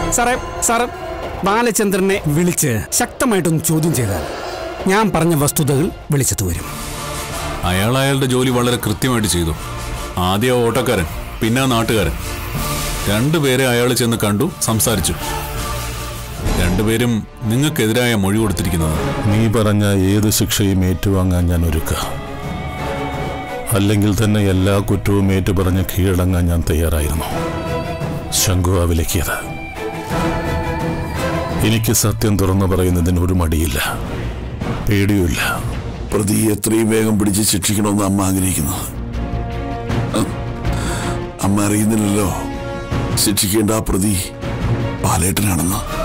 സാറേ സാറ് ബാലചന്ദ്രനെ വിളിച്ച് ശക്തമായിട്ടൊന്ന് ചോദ്യം ചെയ്താൽ ഞാൻ പറഞ്ഞ വസ്തുതകൾ വെളിച്ചത്ത് വരും അയാൾ അയാളുടെ ജോലി വളരെ കൃത്യമായിട്ട് ചെയ്തു ആദ്യം ആ ഓട്ടോക്കാരൻ പിന്നെ ആ നാട്ടുകാരൻ രണ്ടുപേരെ അയാൾ ചെന്ന് കണ്ടു സംസാരിച്ചു രണ്ടുപേരും നിങ്ങൾക്കെതിരായ മൊഴി കൊടുത്തിരിക്കുന്നത് നീ പറഞ്ഞ ഏത് ശിക്ഷയും ഏറ്റുവാങ്ങാൻ ഞാൻ ഒരുക്ക അല്ലെങ്കിൽ തന്നെ എല്ലാ കുറ്റവും ഏറ്റുപറഞ്ഞ് കീഴടങ്ങാൻ ഞാൻ തയ്യാറായിരുന്നു ശംഖുവ വിലക്കിയത് എനിക്ക് സത്യം തുറന്നു പറയുന്നതിന് ഒരു മടിയില്ല പേടിയുമില്ല പ്രതി എത്രയും വേഗം പിടിച്ച് ശിക്ഷിക്കണമെന്ന് അമ്മ ആഗ്രഹിക്കുന്നത് അ- അമ്മ അറിയുന്നില്ലല്ലോ ശിക്ഷിക്കേണ്ട ആ പ്രതി പാലേട്ടനാണെന്ന്